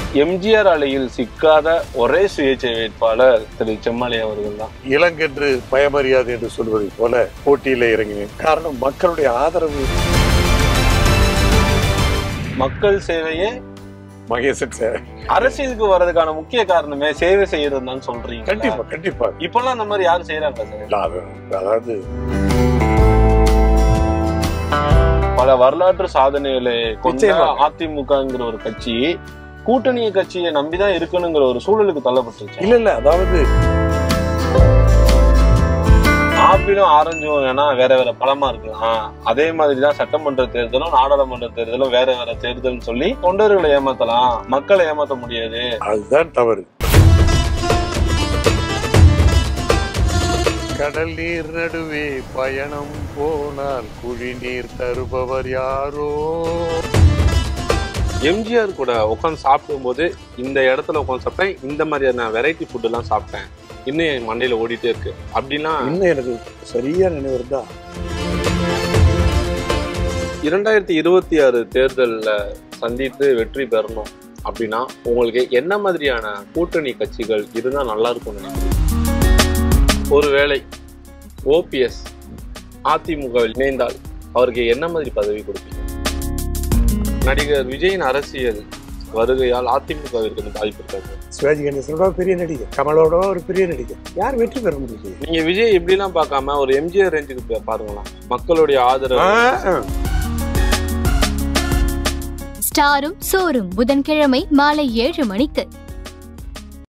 எம்ஜிஆர் அலையில் சிக்காத ஒரே சுயேட்சை வேட்பாளர் திரு செம்மாளி அவர்கள் தான் இளங்கென்று பயமறியாது என்று சொல்வதைப் போல போட்டியிலே இறங்கினேன் காரணம் மக்களுடைய ஆதரவு மக்கள் சேவையே மகேசன் சார் அரசியலுக்கு வர்றதுக்கான முக்கிய காரணமே சேவை செய்யறது தான் சொல்றீங்க கண்டிப்பா கண்டிப்பா இப்பெல்லாம் அந்த மாதிரி யாரும் செய்யறாங்க சார் இல்ல, அது- அதாவது பல வரலாற்று சாதனைகளை கொண்ட நிச்சயமாக. அதிமுகங்கிற ஒரு கட்சி கூட்டணி கட்சியை நம்பிதான் இருக்கணுங்கிற ஒரு சூழலுக்கு தள்ளப்பட்டுருச்சு இல்ல இல்ல அதாவது ஆப்பிளும் ஆரஞ்சும் வேணா வேற வேற பழமா இருக்கலாம் அதே மாதிரிதான் சட்டமன்ற தேர்தலும் நாடாளுமன்ற தேர்தலும் வேற வேற தேர்தல்னு சொல்லி தொண்டர்களை ஏமாத்தலாம் மக்களை ஏமாத்த முடியாது அதுதான் தவறு கடல் நீர் நடுவே பயணம் போனால் குழி நீர் தருபவர் யாரோ எம்ஜிஆர் கூட உட்காந்து சாப்பிடும்போது இந்த இடத்துல உட்காந்து சாப்பிட்டேன் இந்த மாதிரியான வெரைட்டி ஃபுட் எல்லாம் சாப்பிட்டேன் இன்னும் என் மண்டையில ஓடிட்டே இருக்கு அப்படின்னா இன்னும் எனக்கு சரியா நினைவு இருந்தா இரண்டாயிரத்தி இருபத்தி ஆறு தேர்தல்ல சந்தித்து வெற்றி பெறணும் அப்படின்னா உங்களுக்கு என்ன மாதிரியான கூட்டணி கட்சிகள் இருந்தா நல்லா இருக்கும்னு நினைக்கிறீங்க ஒருவேளை ஓபிஎஸ் அதிமுக இணைந்தால் அவருக்கு என்ன மாதிரி பதவி கொடுப்பீங்க நடிகர் விஜயின் அரசியல் வருகையால் அதிமுகவிற்கு வந்து பாதிப்பு இருக்காது சிவாஜி கணேசனோட பெரிய நடிகர் கமலோட ஒரு பெரிய நடிகர் யார் வெற்றி பெற முடியும் நீங்க விஜய் இப்படிலாம் பார்க்காம ஒரு எம்ஜிஆர் ரேஞ்சுக்கு பா- பாருங்களேன் மக்களுடைய ஆதரவு ஸ்டாரும் சோறும் புதன்கிழமை மாலை ஏழு மணிக்கு